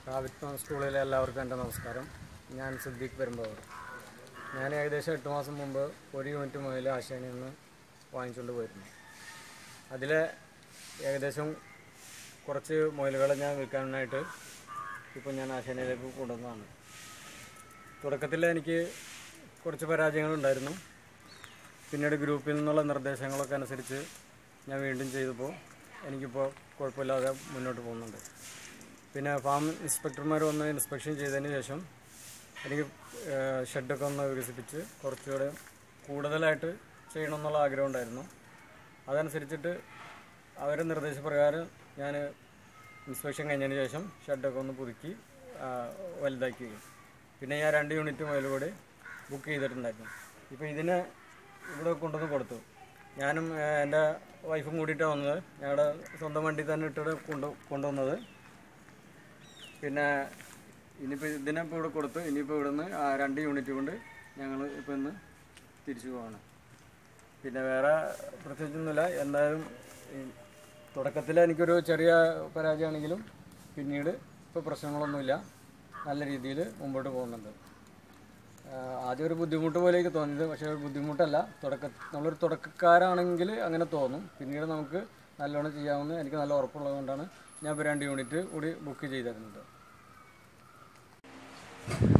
rabbit സ്കൂളിലെ എല്ലാവർക്കും എൻ്റെ നമസ്കാരം ഞാൻ സിദ്ദീഖ് പെരുമ്പാവൂർ ഞാൻ ഏകദേശം എട്ട് മാസം മുമ്പ് ഒരു യൂണിറ്റ് മുതൽ ആശാനിൽ നിന്ന് വാങ്ങിച്ചുകൊണ്ട് പോയിരുന്നു അതിൽ ഏകദേശം കുറച്ച് മുയലുകളെ ഞാൻ വിൽക്കാനായിട്ട് ഇപ്പോൾ ഞാൻ ആശാനയിലേക്ക് കൊണ്ടുവന്നതാണ് തുടക്കത്തിൽ എനിക്ക് കുറച്ച് പരാജയങ്ങളുണ്ടായിരുന്നു പിന്നീട് ഗ്രൂപ്പിൽ നിന്നുള്ള നിർദ്ദേശങ്ങളൊക്കെ അനുസരിച്ച് ഞാൻ വീണ്ടും ചെയ്തപ്പോൾ എനിക്കിപ്പോൾ കുഴപ്പമില്ലാതെ മുന്നോട്ട് പോകുന്നുണ്ട് പിന്നെ ഫാം ഇൻസ്പെക്ടർമാർ വന്ന് ഇൻസ്പെക്ഷൻ ചെയ്തതിന് ശേഷം എനിക്ക് ഏഹ്, ഷെഡൊക്കെ ഒന്ന് വികസിപ്പിച്ച് കുറച്ചുകൂടെ കൂടുതലായിട്ട് ചെയ്യണമെന്നുള്ള ആഗ്രഹം ഉണ്ടായിരുന്നു അതനുസരിച്ചിട്ട് അവരുടെ നിർദ്ദേശപ്രകാരം ഞാൻ ഇൻസ്പെക്ഷൻ കഴിഞ്ഞതിന് ശേഷം ഷെഡൊക്കെ ഒന്ന് പുതുക്കി ആ, വലുതാക്കി പിന്നെ ഞാൻ രണ്ട് യൂണിറ്റ് മുതൽ കൂടി ബുക്ക് ചെയ്തിട്ടുണ്ടായിരുന്നു ഇപ്പോൾ ഇതിനെ ഇവിടെ കൊണ്ടുവന്ന് കൊടുത്തു ഞാനും ഏ, എൻ്റെ വൈഫും കൂടിയിട്ടാണ് വന്നത് ഞങ്ങളുടെ സ്വന്തം വണ്ടി തന്നെ ഇട്ടിട്ട് കൊണ്ടു കൊണ്ടുവന്നത് പിന്നെ ഇനിയിപ്പോൾ ഇതിനെ ഇപ്പോൾ ഇവിടെ കൊടുത്തു ഇനിയിപ്പോൾ ഇവിടെ നിന്ന് രണ്ട് യൂണിറ്റ് കൊണ്ട് ഞങ്ങൾ ഇപ്പോൾ ഇന്ന് തിരിച്ചു പോവാണ് പിന്നെ വേറെ പ്രത്യേകിച്ചൊന്നുമില്ല എന്തായാലും ഈ തുടക്കത്തിൽ എനിക്കൊരു ചെറിയ പരാജയമാണെങ്കിലും പിന്നീട് ഇപ്പോൾ പ്രശ്നങ്ങളൊന്നുമില്ല നല്ല രീതിയിൽ മുമ്പോട്ട് പോകുന്നുണ്ട് ആഹ് ആദ്യം ഒരു ബുദ്ധിമുട്ട് പോലെയൊക്കെ തോന്നിയത് പക്ഷേ ഒരു ബുദ്ധിമുട്ടല്ല തുടക്ക നമ്മളൊരു തുടക്കക്കാരാണെങ്കിൽ അങ്ങനെ തോന്നും പിന്നീട് നമുക്ക് നല്ലോണം ചെയ്യാമെന്ന് എനിക്ക് നല്ല ഉറപ്പുള്ളത് കൊണ്ടാണ് ഞാൻ ഇപ്പോൾ രണ്ട് യൂണിറ്റ് കൂടി ബുക്ക് ചെയ്തിരുന്നത്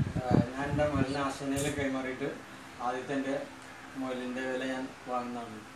ഞാൻ എൻ്റെ മുയലിനെ ആശനയിൽ കൈമാറിയിട്ട് ആദ്യത്തെ എൻ്റെ മുയലിൻ്റെ വില ഞാൻ വാങ്ങുന്നതാണ്